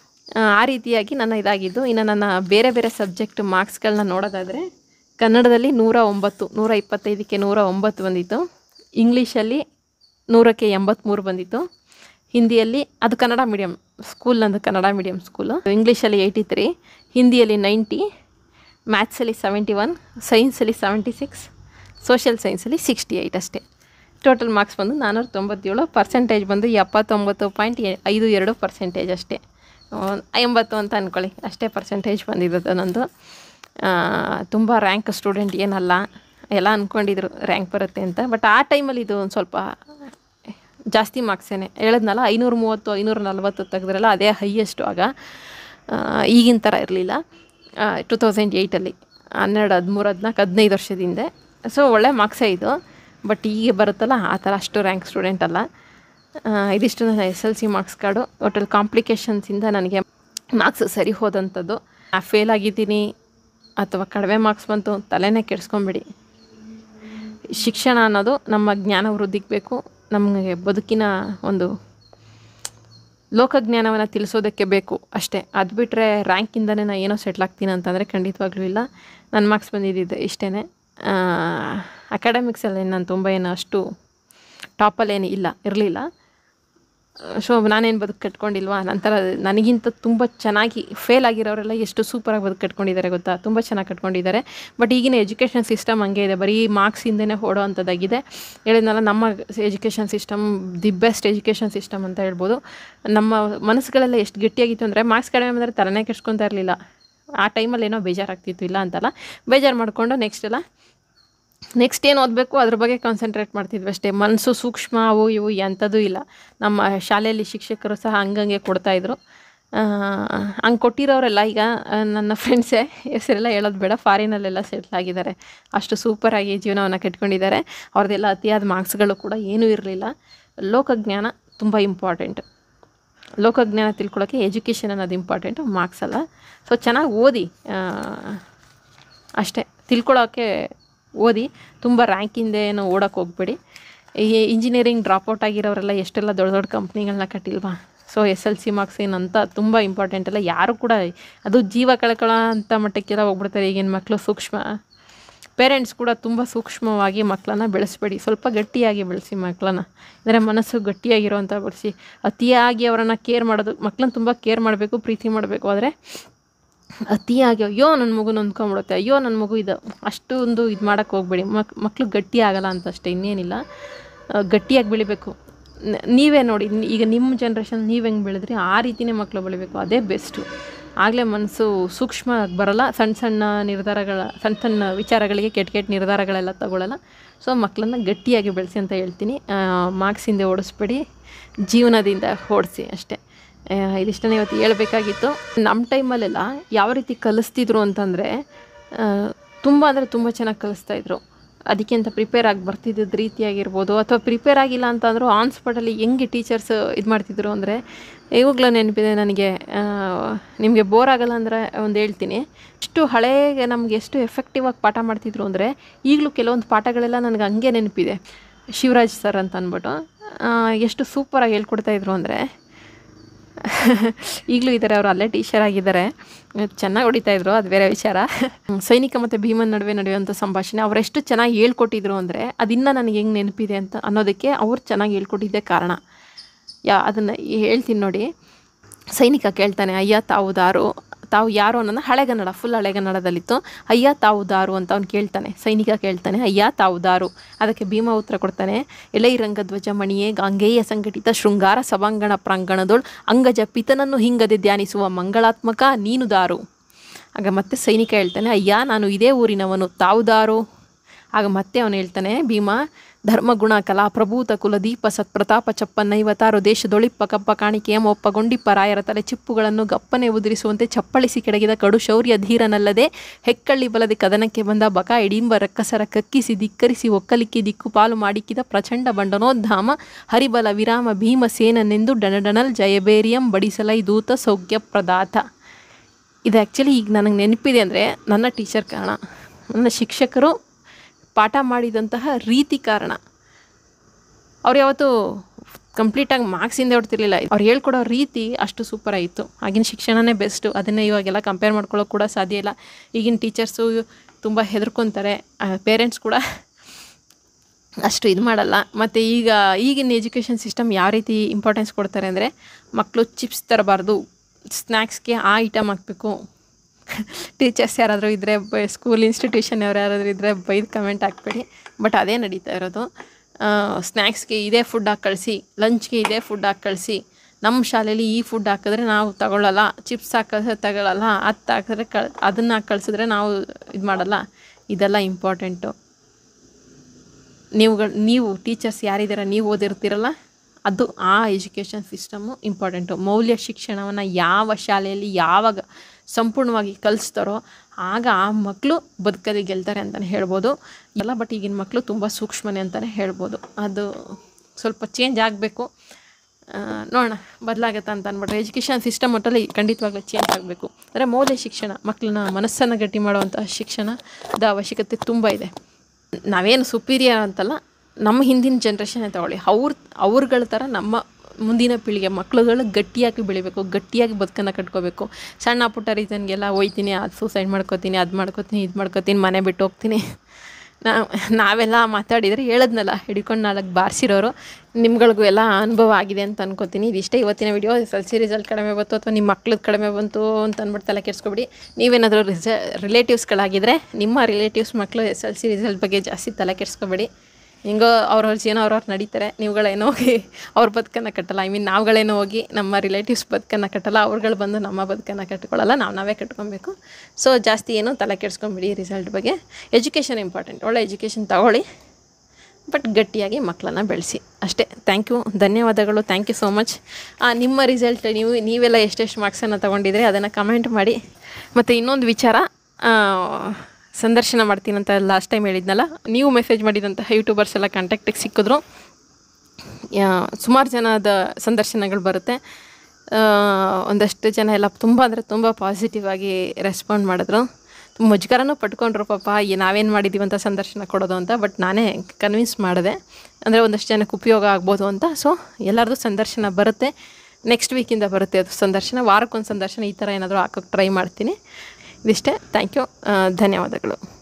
ಆ ರೀತಿಯಾಗಿ ನನ್ನ ಇದಾಗಿದ್ದು ಇನ್ನು ನನ್ನ ಬೇರೆ ಬೇರೆ ಸಬ್ಜೆಕ್ಟ್ ಮಾರ್ಕ್ಸ್ಗಳನ್ನ ನೋಡೋದಾದರೆ ಕನ್ನಡದಲ್ಲಿ ನೂರ ಒಂಬತ್ತು ನೂರ ಇಪ್ಪತ್ತೈದಕ್ಕೆ ನೂರ ಒಂಬತ್ತು ಬಂದಿತ್ತು ಇಂಗ್ಲೀಷಲ್ಲಿ ನೂರಕ್ಕೆ ಎಂಬತ್ತ್ಮೂರು ಬಂದಿತ್ತು ಹಿಂದಿಯಲ್ಲಿ ಅದು ಕನ್ನಡ ಮೀಡಿಯಮ್ ಸ್ಕೂಲ್ ನಂದು ಕನ್ನಡ ಮೀಡಿಯಮ್ ಸ್ಕೂಲು ಇಂಗ್ಲೀಷಲ್ಲಿ ಏಯ್ಟಿ ತ್ರೀ ಹಿಂದಿಯಲ್ಲಿ ನೈಂಟಿ ಮ್ಯಾಥ್ಸಲ್ಲಿ ಸೆವೆಂಟಿ ಒನ್ ಸೈನ್ಸಲ್ಲಿ ಸೆವೆಂಟಿ ಸಿಕ್ಸ್ ಸೋಷಿಯಲ್ ಸೈನ್ಸಲ್ಲಿ ಸಿಕ್ಸ್ಟಿ ಏಯ್ಟ್ ಅಷ್ಟೇ ಟೋಟಲ್ ಮಾರ್ಕ್ಸ್ ಬಂದು ನಾನ್ನೂರ ತೊಂಬತ್ತೇಳು ಪರ್ಸೆಂಟೇಜ್ ಬಂದು ಎಪ್ಪತ್ತೊಂಬತ್ತು ಪಾಯಿಂಟ್ ಐದು ಎರಡು ಪರ್ಸೆಂಟೇಜ್ ಅಷ್ಟೇ ಆ, ಎಂಬತ್ತು ಅಂತ ಅಂದ್ಕೊಳ್ಳಿ ಅಷ್ಟೇ ಪರ್ಸೆಂಟೇಜ್ ಬಂದಿದ್ದು ನಂದು ತುಂಬ ರ್ಯಾಂಕ್ ಸ್ಟೂಡೆಂಟ್ ಏನಲ್ಲ ಎಲ್ಲ ಅಂದ್ಕೊಂಡಿದ್ರು ರ್ಯಾಂಕ್ ಬರುತ್ತೆ ಅಂತ ಬಟ್ ಆ ಟೈಮಲ್ಲಿ ಇದು ಒಂದು ಸ್ವಲ್ಪ ಜಾಸ್ತಿ ಮಾರ್ಕ್ಸೇನೆ ಹೇಳಿದ್ನಲ್ಲ ಐನೂರ ಮೂವತ್ತು ಐನೂರ ನಲ್ವತ್ತು ತೆಗೆದ್ರಲ್ಲ ಅದೇ ಹೈಯೆಸ್ಟು ಆಗ ಆ, ಈಗಿನ ಥರ ಇರಲಿಲ್ಲ ಟು ತೌಸಂಡ್ ಏಯ್ಟಲ್ಲಿ ಹನ್ನೆರಡು ಹದಿಮೂರು ಹದಿನಾಲ್ಕು ಹದಿನೈದು ವರ್ಷದ ಹಿಂದೆ ಸೊ ಒಳ್ಳೆ ಮಾರ್ಕ್ಸೇ ಇದು ಬಟ್ ಈಗ ಬರುತ್ತಲ್ಲ ಆ ಥರ ಅಷ್ಟು ರ್ಯಾಂಕ್ ಸ್ಟೂಡೆಂಟ್ ಅಲ್ಲ ಆ, ಇದಿಷ್ಟು ನನ್ನ S L C marks card total ಕಾಂಪ್ಲಿಕೇಶನ್ಸಿಂದ ನನಗೆ ಮಾರ್ಕ್ಸ್ ಸರಿ ಹೋದಂಥದ್ದು ಫೇಲ್ ಆಗಿದ್ದೀನಿ ಅಥವಾ ಕಡಿಮೆ ಮಾರ್ಕ್ಸ್ ಬಂತು ತಲೆನೇ ಕೆಡಿಸ್ಕೊಂಬಿಡಿ ಶಿಕ್ಷಣ ಅನ್ನೋದು ನಮ್ಮ ಜ್ಞಾನ ವೃದ್ಧಿಗೆ ಬೇಕು ನಮಗೆ ಬದುಕಿನ ಒಂದು ಲೋಕಜ್ಞಾನವನ್ನು ತಿಳಿಸೋದಕ್ಕೆ ಬೇಕು ಅಷ್ಟೇ ಅದು ಬಿಟ್ಟರೆ ರ್ಯಾಂಕಿಂದನೇ ನಾನು ಏನೋ ಸೆಟ್ಲ್ ಆಗ್ತೀನಿ ಅಂತಂದರೆ ಖಂಡಿತವಾಗ್ಲೂ ಇಲ್ಲ ನನ್ನ ಮಾರ್ಕ್ಸ್ ಬಂದಿದ್ದಿದ್ದು ಇಷ್ಟೇ ಅಕಾಡೆಮಿಕ್ಸಲ್ಲಿ ನಾನು ತುಂಬ ಏನು ಅಷ್ಟು ಟಾಪಲ್ಲೇನು ಇಲ್ಲ ಇರಲಿಲ್ಲ ಸೊ ನಾನೇನು ಬದುಕು ಕಟ್ಕೊಂಡಿಲ್ವಾ ನಂತರ ನನಗಿಂತ ತುಂಬ ಚೆನ್ನಾಗಿ ಫೇಲ್ ಆಗಿರೋರೆಲ್ಲ ಎಷ್ಟು ಸೂಪರಾಗಿ ಬದುಕು ಕಟ್ಕೊಂಡಿದ್ದಾರೆ ಗೊತ್ತಾ ತುಂಬ ಚೆನ್ನಾಗಿ ಕಟ್ಕೊಂಡಿದ್ದಾರೆ ಬಟ್ ಈಗಿನ ಎಜುಕೇಷನ್ ಸಿಸ್ಟಮ್ ಹಂಗೆ ಇದೆ ಬರೀ ಮಾರ್ಕ್ಸಿಂದನೇ ಓಡೋ ಅಂಥದ್ದಾಗಿದೆ ಹೇಳಿದ್ನಲ್ಲ ನಮ್ಮ education system the best education system ಅಂತ ಹೇಳ್ಬೋದು ನಮ್ಮ ಮನಸ್ಸುಗಳೆಲ್ಲ ಎಷ್ಟು ಗಟ್ಟಿಯಾಗಿತ್ತು ಅಂದರೆ ಮಾರ್ಕ್ಸ್ ಕಡಿಮೆ ಬಂದರೆ ತಲೆನೇ ಕೆಡ್ಸ್ಕೊತಾ ಇರಲಿಲ್ಲ ಆ ಟೈಮಲ್ಲಿ ಏನೋ ಬೇಜಾರಾಗ್ತಿತ್ತು ಇಲ್ಲ ಅಂತಲ್ಲ ಬೇಜಾರು ಮಾಡಿಕೊಂಡು ನೆಕ್ಸ್ಟ್ ಎಲ್ಲ ನೆಕ್ಸ್ಟ್ ಏನು ಓದಬೇಕು ಅದ್ರ ಬಗ್ಗೆ ಕಾನ್ಸಂಟ್ರೇಟ್ ಮಾಡ್ತಿದ್ವಿ ಅಷ್ಟೇ ಮನಸ್ಸು ಸೂಕ್ಷ್ಮ ಅವು ಇವು ಎಂಥದ್ದು ಇಲ್ಲ ನಮ್ಮ ಶಾಲೆಯಲ್ಲಿ ಶಿಕ್ಷಕರು ಸಹ ಹಂಗಂಗೆ ಕೊಡ್ತಾಯಿದ್ರು ಹಂಗೆ ಕೊಟ್ಟಿರೋರೆಲ್ಲ ಈಗ ಆ, ನನ್ನ ಫ್ರೆಂಡ್ಸೇ ಹೆಸರೆಲ್ಲ ಹೇಳೋದು ಬೇಡ ಫಾರಿನಲ್ಲೆಲ್ಲ ಸೆಟ್ಲ್ ಆಗಿದ್ದಾರೆ ಅಷ್ಟು ಸೂಪರಾಗಿ ಜೀವನವನ್ನು ಕಟ್ಕೊಂಡಿದ್ದಾರೆ ಅವ್ರದ್ದೆಲ್ಲ ಅತಿಯಾದ ಮಾರ್ಕ್ಸ್ಗಳು ಕೂಡ ಏನೂ ಇರಲಿಲ್ಲ ಲೋಕಜ್ಞಾನ ತುಂಬ ಇಂಪಾರ್ಟೆಂಟ್ ಲೋಕಜ್ಞಾನ ತಿಳ್ಕೊಳ್ಳೋಕ್ಕೆ ಎಜುಕೇಷನ್ ಅನ್ನೋದು ಇಂಪಾರ್ಟೆಂಟ್ ಮಾರ್ಕ್ಸ್ ಅಲ್ಲ ಸೊ ಚೆನ್ನಾಗಿ ಓದಿ ಆ, ಅಷ್ಟೇ ತಿಳ್ಕೊಳ್ಳೋಕ್ಕೆ ಓದಿ ತುಂಬ ರ್ಯಾಂಕಿಂದ ಏನು ಓಡೋಕ್ಕೆ ಹೋಗ್ಬೇಡಿ ಈ ಇಂಜಿನಿಯರಿಂಗ್ ಡ್ರಾಪ್ಔಟ್ ಆಗಿರೋರೆಲ್ಲ ಎಷ್ಟೆಲ್ಲ ದೊಡ್ಡ ದೊಡ್ಡ ಕಂಪ್ನಿಗಳನ್ನ ಕಟ್ಟಿಲ್ವಾ so S L C marks ಏನಂತ ತುಂಬ ಇಂಪಾರ್ಟೆಂಟ್ ಅಲ್ಲ ಯಾರು ಕೂಡ ಅದು ಜೀವ ಕಳ್ಕೊಳ್ಳೋ ಅಂಥ ಮಟ್ಟಕ್ಕೆಲ್ಲ ಹೋಗ್ಬಿಡ್ತಾರೆ ಈಗಿನ ಮಕ್ಕಳು ಸೂಕ್ಷ್ಮ ಪೇರೆಂಟ್ಸ್ ಕೂಡ ತುಂಬ ಸೂಕ್ಷ್ಮವಾಗಿ ಮಕ್ಕಳನ್ನ ಬೆಳೆಸ್ಬೇಡಿ ಸ್ವಲ್ಪ ಗಟ್ಟಿಯಾಗಿ ಬೆಳೆಸಿ ಮಕ್ಕಳನ್ನ ಅಂದರೆ ಮನಸ್ಸು ಗಟ್ಟಿಯಾಗಿರೋವಂಥ ಬೆಳೆಸಿ ಅತಿಯಾಗಿ ಅವರನ್ನು ಕೇರ್ ಮಾಡೋದು ಮಕ್ಕಳನ್ನ ತುಂಬ ಕೇರ್ ಮಾಡಬೇಕು ಪ್ರೀತಿ ಮಾಡಬೇಕು ಆದರೆ ಅತಿಯಾಗಿ ಅಯ್ಯೋ ನನ್ನ ಮಗು ನೊಂದ್ಕೊಂಬಿಡುತ್ತೆ ಅಯ್ಯೋ ನನ್ನ ಮಗು ಇದು ಅಷ್ಟೊಂದು ಇದು ಮಾಡೋಕ್ಕೆ ಹೋಗ್ಬೇಡಿ ಮಕ್ ಮಕ್ಕಳು ಗಟ್ಟಿ ಆಗಲ್ಲ ಅಂತ ಅಷ್ಟೇ ಇನ್ನೇನಿಲ್ಲ ಆ, ಗಟ್ಟಿಯಾಗಿ ಬೆಳಿಬೇಕು ನ- ನೀವೇ ನೋಡಿ ನಿ- ಈಗ ನಿಮ್ಮ ಜನ್ರೇಷನ್ ನೀವು ಹೆಂಗೆ ಬೆಳೆದ್ರಿ ಆ ರೀತಿನೇ ಮಕ್ಕಳು ಬೆಳಿಬೇಕು ಅದೇ ಬೆಸ್ಟು ಆಗಲೇ ಮನಸ್ಸು ಸೂಕ್ಷ್ಮ ಆಗಿ ಬರಲ್ಲ ಸಣ್ಣ ಸಣ್ಣ ನಿರ್ಧಾರಗಳ ಸಣ್ಣ ಸಣ್ಣ ವಿಚಾರಗಳಿಗೆ ಕೆಟ್ಟ ಕೆಟ್ಟ ನಿರ್ಧಾರಗಳೆಲ್ಲ ತಗೊಳ್ಳಲ್ಲ ಸೊ ಮಕ್ಕಳನ್ನ ಗಟ್ಟಿಯಾಗಿ ಬೆಳೆಸಿ ಅಂತ ಹೇಳ್ತೀನಿ ಮಾರ್ಕ್ಸಿಂದ ಓಡಿಸ್ಬೇಡಿ ಜೀವನದಿಂದ ಓಡಿಸಿ ಅಷ್ಟೇ ಆ, ಇದಿಷ್ಟನೇ ಇವತ್ತು ಹೇಳ್ಬೇಕಾಗಿತ್ತು ನಮ್ಮ ಟೈಮಲ್ಲೆಲ್ಲ ಯಾವ ರೀತಿ ಕಲಿಸ್ತಿದ್ರು ಅಂತಂದರೆ ತುಂಬ ಅಂದರೆ ತುಂಬ ಚೆನ್ನಾಗಿ ಕಲಿಸ್ತಾಯಿದ್ರು ಅದಕ್ಕೆ ಅಂತ ಪ್ರಿಪೇರ್ ಆಗಿ ಬರ್ತಿದ್ದ ರೀತಿಯಾಗಿರ್ಬೋದು ಅಥವಾ ಪ್ರಿಪೇರ್ ಆಗಿಲ್ಲ ಅಂತಂದರೂ ಆನ್ ಸ್ಪಾಟಲ್ಲಿ ಹೆಂಗೆ ಟೀಚರ್ಸ್ ಇದು ಮಾಡ್ತಿದ್ರು ಅಂದರೆ ಇವಾಗಲೂ ನೆನಪಿದೆ ನನಗೆ ನಿಮಗೆ ಬೋರ್ ಆಗಲ್ಲ ಅಂದರೆ ಒಂದು ಹೇಳ್ತೀನಿ ಎಷ್ಟು ಹಳೆಗೆ ನಮ್ಗೆ ಎಷ್ಟು ಎಫೆಕ್ಟಿವ್ ಆಗಿ ಪಾಠ ಮಾಡ್ತಿದ್ರು ಅಂದರೆ ಈಗಲೂ ಕೆಲವೊಂದು ಪಾಠಗಳೆಲ್ಲ ನನಗೆ ಹಂಗೆ ನೆನಪಿದೆ ಶಿವರಾಜ್ ಸರ್ ಅಂತ ಅಂದ್ಬಿಟ್ಟು ಆ, ಎಷ್ಟು ಸೂಪರಾಗಿ ಹೇಳ್ಕೊಡ್ತಾ ಇದ್ರು ಅಂದರೆ ಈಗಲೂ ಇದ್ದಾರೆ ಅವರು ಅಲ್ಲೇ ಟೀಚರ್ ಆಗಿದ್ದಾರೆ ಚೆನ್ನಾಗಿ ಹೊಡಿತಾ ಇದ್ರು ಅದು ಬೇರೆ ವಿಚಾರ ಸೈನಿಕ ಮತ್ತು ಭೀಮನ್ ನಡುವೆ ನಡೆಯುವಂಥ ಸಂಭಾಷಣೆ ಅವರೆಷ್ಟು ಚೆನ್ನಾಗಿ ಹೇಳ್ಕೊಟ್ಟಿದ್ರು ಅಂದರೆ ಅದಿನ್ನೂ ನನಗೆ ಹೆಂಗೆ ನೆನಪಿದೆ ಅಂತ ಅನ್ನೋದಕ್ಕೆ ಅವ್ರು ಚೆನ್ನಾಗಿ ಹೇಳ್ಕೊಟ್ಟಿದ್ದೇ ಕಾರಣ ಯಾ ಅದನ್ನು ಹೇಳ್ತೀನಿ ನೋಡಿ ಸೈನಿಕ ಕೇಳ್ತಾನೆ ಅಯ್ಯ ತಾವು ದಾರು ತಾವು ಯಾರು ಅನ್ನೋದು ಹಳೆಗನ್ನಡ ಫುಲ್ ಹಳೆಗನ್ನಡದಲ್ಲಿತ್ತು ಅಯ್ಯ ತಾವು ದಾರು ಅಂತ ಅವ್ನು ಕೇಳ್ತಾನೆ ಸೈನಿಕ ಕೇಳ್ತಾನೆ ಅಯ್ಯ ತಾವು ದಾರು ಅದಕ್ಕೆ ಭೀಮ ಉತ್ತರ ಕೊಡ್ತಾನೆ ಎಲೈ ರಂಗಧ್ವಜ ಮಣಿಯೇ ಗಾಂಗೇಯ ಸಂಘಟಿತ ಶೃಂಗಾರ ಸಭಾಂಗಣ ಪ್ರಾಂಗಣದೋಳ್ ಅಂಗಜ ಪಿತನನ್ನು ಹಿಂಗದೆ ಧ್ಯಾನಿಸುವ ಮಂಗಳಾತ್ಮಕ ನೀನು ದಾರು ಆಗ ಮತ್ತೆ ಸೈನಿಕ ಹೇಳ್ತಾನೆ ಅಯ್ಯ ನಾನು ಇದೇ ಊರಿನವನು ತಾವು ದಾರು ಆಗ ಮತ್ತೆ ಅವನು ಹೇಳ್ತಾನೆ ಭೀಮ ಧರ್ಮಗುಣ ಕಲಾ ಪ್ರಭೂತ ಕುಲದೀಪ ಸತ್ಪ್ರತಾಪ ಚಪ್ಪನ್ನೈವತಾರು ದೇಶದೊಳಿಪ್ಪ ಕಪ್ಪ ಕಾಣಿಕೆಯ ಮೊಪ್ಪ ಗೊಂಡಿಪ್ಪ ರಾಯರ ತಲೆ ಚಿಪ್ಪುಗಳನ್ನು ಗಪ್ಪನೆ ಉದುರಿಸುವಂತೆ ಚಪ್ಪಳಿಸಿ ಕೆಡಗಿದ ಕಡು ಶೌರ್ಯ ಧೀರನಲ್ಲದೆ ಹೆಕ್ಕಳ್ಳಿ ಬಲದೆ ಕದನಕ್ಕೆ ಬಂದ ಬಕ ಇಡಿಂಬ ರಕ್ಕಸರ ಕಕ್ಕಿಸಿ ಧಿಕ್ಕರಿಸಿ ಒಕ್ಕಲಿಕ್ಕೆ ದಿಕ್ಕು ಪಾಲು ಮಾಡಿಕ್ಕಿದ ಪ್ರಚಂಡ ಬಂಡನೋದ್ಧಾಮ ಹರಿಬಲ ವಿರಾಮ ಭೀಮಸೇನನೆಂದು ಡಣಡಣಲ್ ಜಯಬೇರಿಯಂ ಬಡಿಸಲೈ ದೂತ ಸೌಖ್ಯ ಪ್ರದಾತ ಇದು ಆ್ಯಕ್ಚುಲಿ ಈಗ ನನಗೆ ನೆನಪಿದೆ ಅಂದರೆ ನನ್ನ ಟೀಚರ್ ಕಾರಣ ನನ್ನ ಶಿಕ್ಷಕರು ಪಾಠ ಮಾಡಿದಂತಹ ರೀತಿ ಕಾರಣ ಅವ್ರು ಯಾವತ್ತೂ ಕಂಪ್ಲೀಟಾಗಿ ಮಾರ್ಕ್ಸ್ ಹಿಂದೆ ಹೊಡ್ತಿರ್ಲಿಲ್ಲ ಅವ್ರು ಹೇಳ್ಕೊಡೋ ರೀತಿ ಅಷ್ಟು ಸೂಪರ್ ಆಯಿತು ಆಗಿನ ಶಿಕ್ಷಣನೇ ಬೆಸ್ಟು ಅದನ್ನೇ ಇವಾಗೆಲ್ಲ ಕಂಪೇರ್ ಮಾಡ್ಕೊಳ್ಳೋಕೆ ಕೂಡ ಸಾಧ್ಯ ಇಲ್ಲ ಈಗಿನ ಟೀಚರ್ಸು ತುಂಬ ಹೆದರ್ಕೊತಾರೆ ಪೇರೆಂಟ್ಸ್ ಕೂಡ ಅಷ್ಟು ಇದು ಮಾಡಲ್ಲ ಮತ್ತು ಈಗ ಈಗಿನ ಎಜುಕೇಷನ್ ಸಿಸ್ಟಮ್ ಯಾವ ರೀತಿ ಇಂಪಾರ್ಟೆನ್ಸ್ ಕೊಡ್ತಾರೆ ಅಂದರೆ ಮಕ್ಕಳು ಚಿಪ್ಸ್ ತರಬಾರ್ದು ಸ್ನ್ಯಾಕ್ಸ್ಗೆ ಆ ಐಟಮ್ ಹಾಕಬೇಕು ಟೀಚರ್ಸ್ ಯಾರಾದರೂ ಇದ್ದರೆ ಸ್ಕೂಲ್ ಇನ್ಸ್ಟಿಟ್ಯೂಷನ್ ಅವ್ರು ಯಾರಾದರೂ ಇದ್ದರೆ ಬೈದು ಕಮೆಂಟ್ ಹಾಕ್ಬೇಡಿ ಬಟ್ ಅದೇ ನಡೀತಾ ಇರೋದು ಸ್ನ್ಯಾಕ್ಸ್ಗೆ ಇದೇ ಫುಡ್ ಹಾಕಿ ಕಳಿಸಿ ಲಂಚ್ಗೆ ಇದೇ ಫುಡ್ ಹಾಕಿ ಕಳಿಸಿ ನಮ್ಮ ಶಾಲೆಯಲ್ಲಿ ಈ ಫುಡ್ ಹಾಕಿದ್ರೆ ನಾವು ತಗೊಳ್ಳಲ್ಲ ಚಿಪ್ಸ್ ಹಾಕಿದ್ರೆ ತಗೊಳ್ಳಲ್ಲ ಅದು ಹಾಕಿದ್ರೆ ಕಳ್ ಅದನ್ನು ಹಾಕಿ ಕಳಿಸಿದ್ರೆ ನಾವು ಇದು ಮಾಡಲ್ಲ ಇದೆಲ್ಲ ಇಂಪಾರ್ಟೆಂಟು ನೀವುಗಳು ನೀವು ಟೀಚರ್ಸ್ ಯಾರಿದ್ದೀರ ನೀವು ಓದಿರ್ತೀರಲ್ಲ ಅದು ಆ ಎಜುಕೇಷನ್ ಸಿಸ್ಟಮು ಇಂಪಾರ್ಟೆಂಟು ಮೌಲ್ಯ ಶಿಕ್ಷಣವನ್ನು ಯಾವ ಶಾಲೆಯಲ್ಲಿ ಯಾವಾಗ ಸಂಪೂರ್ಣವಾಗಿ ಕಲಿಸ್ತಾರೋ ಆಗ ಆ ಮಕ್ಕಳು ಬದುಕದೆ ಗೆಲ್ತಾರೆ ಅಂತಲೇ ಹೇಳ್ಬೋದು ಎಲ್ಲ ಬಟ್ ಈಗಿನ ಮಕ್ಕಳು ತುಂಬ ಸೂಕ್ಷ್ಮನೆ ಅಂತಲೇ ಹೇಳ್ಬೋದು ಅದು ಸ್ವಲ್ಪ ಚೇಂಜ್ ಆಗಬೇಕು ನೋಡೋಣ ಬದಲಾಗತ್ತೆ ಅಂತ ಅಂದ್ಬಿಟ್ರೆ ಎಜುಕೇಷನ್ ಸಿಸ್ಟಮ್ ಒಟ್ಟಲ್ಲಿ ಖಂಡಿತವಾಗ್ಲೂ ಚೇಂಜ್ ಆಗಬೇಕು ಅಂದರೆ ಮೌಲ್ಯ ಶಿಕ್ಷಣ ಮಕ್ಕಳನ್ನ ಮನಸ್ಸನ್ನು ಗಟ್ಟಿ ಮಾಡುವಂಥ ಶಿಕ್ಷಣದ ಅವಶ್ಯಕತೆ ತುಂಬ ಇದೆ ನಾವೇನು ಸುಪೀರಿಯರ್ ಅಂತಲ್ಲ ನಮ್ಮ ಹಿಂದಿನ ಜನ್ರೇಷನ್ನೇ ತಗೊಳ್ಳಿ ಅವ್ರ ಅವ್ರಗಳ ಥರ ನಮ್ಮ ಮುಂದಿನ ಪೀಳಿಗೆ ಮಕ್ಳುಗಳು ಗಟ್ಟಿಯಾಗಿ ಬೆಳಿಬೇಕು ಗಟ್ಟಿಯಾಗಿ ಬದುಕನ್ನು ಕಟ್ಕೋಬೇಕು ಸಣ್ಣ ಪುಟ್ಟ ರೀಸನ್ಗೆಲ್ಲ ಹೋಯ್ತೀನಿ ಅದು ಸೂಸೈಡ್ ಮಾಡ್ಕೋತೀನಿ ಅದು ಮಾಡ್ಕೋತೀನಿ ಇದು ಮಾಡ್ಕೋತೀನಿ ಮನೆ ಬಿಟ್ಟು ಹೋಗ್ತೀನಿ ನಾವು ನಾವೆಲ್ಲ ಮಾತಾಡಿದರೆ ಹೇಳದ್ನಲ್ಲ ಹಿಡ್ಕೊಂಡು ನಾಲ್ಕು ಬಾರಿಸಿರೋರು ನಿಮ್ಗಳಿಗೂ ಎಲ್ಲ ಅನುಭವ ಆಗಿದೆ ಅಂತ ಅನ್ಕೋತೀನಿ ಇದಿಷ್ಟೇ ಇವತ್ತಿನ video S L C result ಕಡಿಮೆ ಬಂತು ಅಥವಾ ನಿಮ್ಮ ಮಕ್ಳದ್ದು ಕಡಿಮೆ ಬಂತು ಅಂತ ಅಂದ್ಬಿಟ್ಟು ತಲೆ ಕೆಡಿಸ್ಕೊಬಿಡಿ ನೀವೇನಾದರೂ ರಿಸ ರಿಲೇಟಿವ್ಸ್ಗಳಾಗಿದ್ದರೆ ನಿಮ್ಮ ರಿಲೇಟಿವ್ಸ್ ಮಕ್ಕಳು ಎಸ್ ಎಲ್ ಸಿ ರಿಸಲ್ಟ್ ಬಗ್ಗೆ ಜಾಸ್ತಿ ತಲೆ ಕೆಡಿಸ್ಕೊಬೇಡಿ ಹಿಂಗೋ ಅವ್ರವ್ರ ಜೀವನ ಅವ್ರವ್ರು ನಡೀತಾರೆ ನೀವುಗಳೇನೋ ಹೋಗಿ ಅವ್ರ ಬದುಕನ್ನು ಕಟ್ಟಲ್ಲ ಐ ಮೀನ್ ನಾವುಗಳೇನೋ ಹೋಗಿ ನಮ್ಮ ರಿಲೇಟಿವ್ಸ್ ಬದುಕನ್ನು ಕಟ್ಟಲ್ಲ ಅವ್ರುಗಳು ಬಂದು ನಮ್ಮ ಬದುಕನ್ನು ಕಟ್ಕೊಳ್ಳಲ್ಲ ನಾವು ನಾವೇ ಕಟ್ಕೊಬೇಕು ಸೊ ಜಾಸ್ತಿ ಏನು ತಲೆ ಕೆಡಿಸ್ಕೊಂಬಿಡಿ ರಿಸಲ್ಟ್ ಬಗ್ಗೆ ಎಜುಕೇಷನ್ ಇಂಪಾರ್ಟೆಂಟ್ ಒಳ್ಳೆ ಎಜುಕೇಷನ್ ತಗೊಳ್ಳಿ ಬಟ್ ಗಟ್ಟಿಯಾಗಿ ಮಕ್ಕಳನ್ನ ಬೆಳೆಸಿ ಅಷ್ಟೇ ಥ್ಯಾಂಕ್ ಯು ಧನ್ಯವಾದಗಳು ಥ್ಯಾಂಕ್ ಯು ಸೋ ಮಚ್ ನಿಮ್ಮ ರಿಸಲ್ಟ್ ನೀವು ನೀವೆಲ್ಲ ಎಷ್ಟೆಷ್ಟು ಮಾರ್ಕ್ಸನ್ನು ತೊಗೊಂಡಿದ್ರೆ ಅದನ್ನು ಕಮೆಂಟ್ ಮಾಡಿ ಮತ್ತು ಇನ್ನೊಂದು ವಿಚಾರ ಆ, ಸಂದರ್ಶನ ಮಾಡ್ತೀನಿ ಅಂತ ಲಾಸ್ಟ್ ಟೈಮ್ ಹೇಳಿದ್ನಲ್ಲ ನೀವು ಮೆಸೇಜ್ ಮಾಡಿದಂತಹ ಯೂಟ್ಯೂಬರ್ಸ್ ಎಲ್ಲ ಕಾಂಟ್ಯಾಕ್ಟಿಗೆ ಸಿಕ್ಕಿದ್ರು ಸುಮಾರು ಜನದ ಸಂದರ್ಶನಗಳು ಬರುತ್ತೆ ಆ, ಒಂದಷ್ಟು ಜನ ಎಲ್ಲ ತುಂಬ ಅಂದರೆ ತುಂಬ ಪಾಸಿಟಿವ್ ಆಗಿ ರೆಸ್ಪಾಂಡ್ ಮಾಡಿದ್ರು ತುಂಬ ಮುಜುಗರನೂ ಪಟ್ಕೊಂಡ್ರು ಪಾಪ ಈ ನಾವೇನು ಮಾಡಿದ್ದೀವಿ ಅಂತ ಸಂದರ್ಶನ ಕೊಡೋದು ಅಂತ ಬಟ್ ನಾನೇ ಕನ್ವಿನ್ಸ್ ಮಾಡಿದೆ ಅಂದರೆ ಒಂದಷ್ಟು ಜನಕ್ಕೆ ಉಪಯೋಗ ಆಗ್ಬೋದು ಅಂತ ಸೊ ಎಲ್ಲರದು ಸಂದರ್ಶನ ಬರುತ್ತೆ ನೆಕ್ಸ್ಟ್ ವೀಕಿಂದ ಬರುತ್ತೆ ಅದು ಸಂದರ್ಶನ ವಾರಕ್ಕೊಂದು ಸಂದರ್ಶನ ಈ ಥರ ಏನಾದರೂ ಹಾಕೋಕ್ಕೆ ಟ್ರೈ ಮಾಡ್ತೀನಿ ಇದಿಷ್ಟೇ ಥ್ಯಾಂಕ್ ಯು ಧನ್ಯವಾದಗಳು